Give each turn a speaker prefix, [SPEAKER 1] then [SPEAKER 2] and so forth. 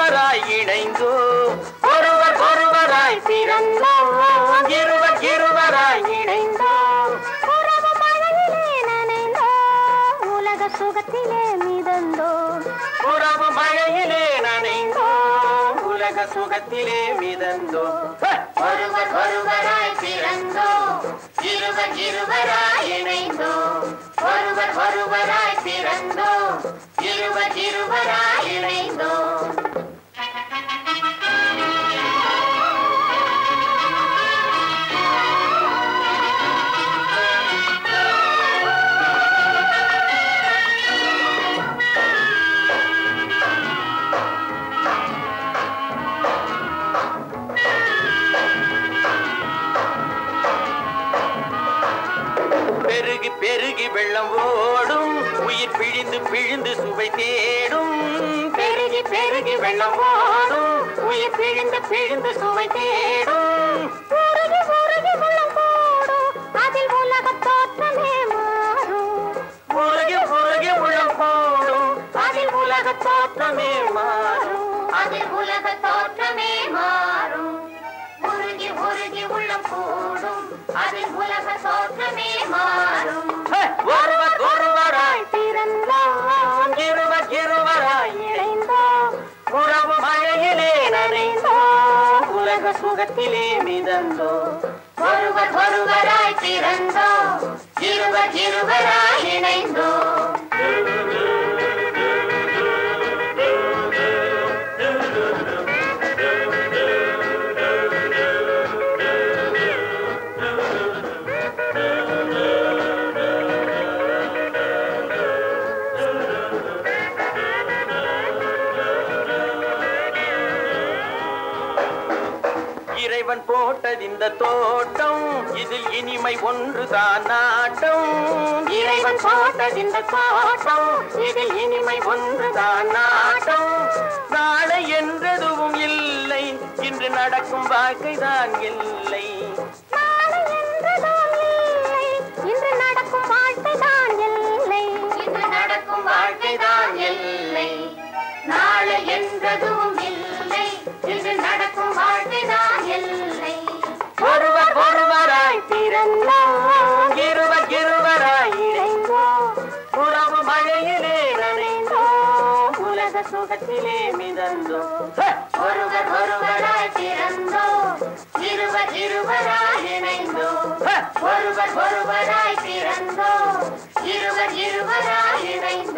[SPEAKER 1] இருவராய் இணைந்தோ ஒருவர் ஒருவராய் பிறந்தோ இருவர் இருவராய் இணைந்தோ
[SPEAKER 2] உறவு மழையிலே நனைந்தோ உலக சுகத்திலே மிதந்தோ
[SPEAKER 1] உறவு மழையிலே நனைந்தோ உலக சுகத்திலே மிதந்தோ
[SPEAKER 2] ஒருவர் ஒருவராய் பிறந்தோ இருவர் இருவராய் இணைந்தோ ஒருவர் ஒருவராய் பிறந்தோ இருவர் இருவராய் இணைந்தோ
[SPEAKER 1] பெருகி பெருகி வெள்ளம் ஓடும் உயிர் பிழிந்து பிழிந்து சுவை தேடும் பெருகி பெருகி வெள்ளம் ஓடும் உயிர் பிழிந்து பிழிந்து சுவை தேடும்
[SPEAKER 2] உருகி உருகி உள்ளம் கூடும் அதில் உலக தோற்றமே மாறும்
[SPEAKER 1] உருகி உருகி உள்ளம் போடும் அதில் உலக தோற்றமே மாறும்
[SPEAKER 2] அதில் உலக தோற்றமே மாறும் உருகி உருகி உள்ளம் கூடும் அதில் உலக தோற்றமே மாறும்
[SPEAKER 1] ஹே! ஒருவர் ஒருவராய்
[SPEAKER 2] பிறந்தோம்
[SPEAKER 1] இருவர் இருவராய் இணைந்தோம் உறவு மழையிலே நனைந்தோம் உலக சுகத்திலே மிதந்தோம்
[SPEAKER 2] ஒருவர் ஒருவராய் பிறந்தோம் இருவர் இருவராய் இணைந்தோம்
[SPEAKER 1] இறைவன் போட்டது இந்த தோட்டம் இதில் இனிமை ஒன்றுதான் நாட்டம் இறைவன் போட்டது இந்த தோட்டம் இதில் இனிமை ஒன்றுதான் நாட்டம் நாளை என்றதுவும் இல்லை இன்று நடக்கும் வாழ்க்கைதான் இல்லை
[SPEAKER 2] நாளை என்றதும் இல்லை இன்று நடக்கும் வாழ்க்கைதான் இல்லை இன்று நடக்கும் வாழ்க்கைதான் இல்லை நாளை என்றதும் இல்லை இன்று நடக்கும் வாழ்க்கைதான் இல்லை
[SPEAKER 1] ஒருவர் ஒருவராய் பிறந்தோம் இருவர் இருவராய் இணைந்தோம் உறவு மழையிலே நனைந்தோம் உலக சுகத்திலே மிதந்தோம் ஹே!
[SPEAKER 2] ஒருவர் ஒருவராய் பிறந்தோம் இருவர் இருவராய் இணைந்தோம்
[SPEAKER 1] ஹே!
[SPEAKER 2] ஒருவர் ஒருவராய் பிறந்தோம் இருவர் இருவராய் இணைந்தோம்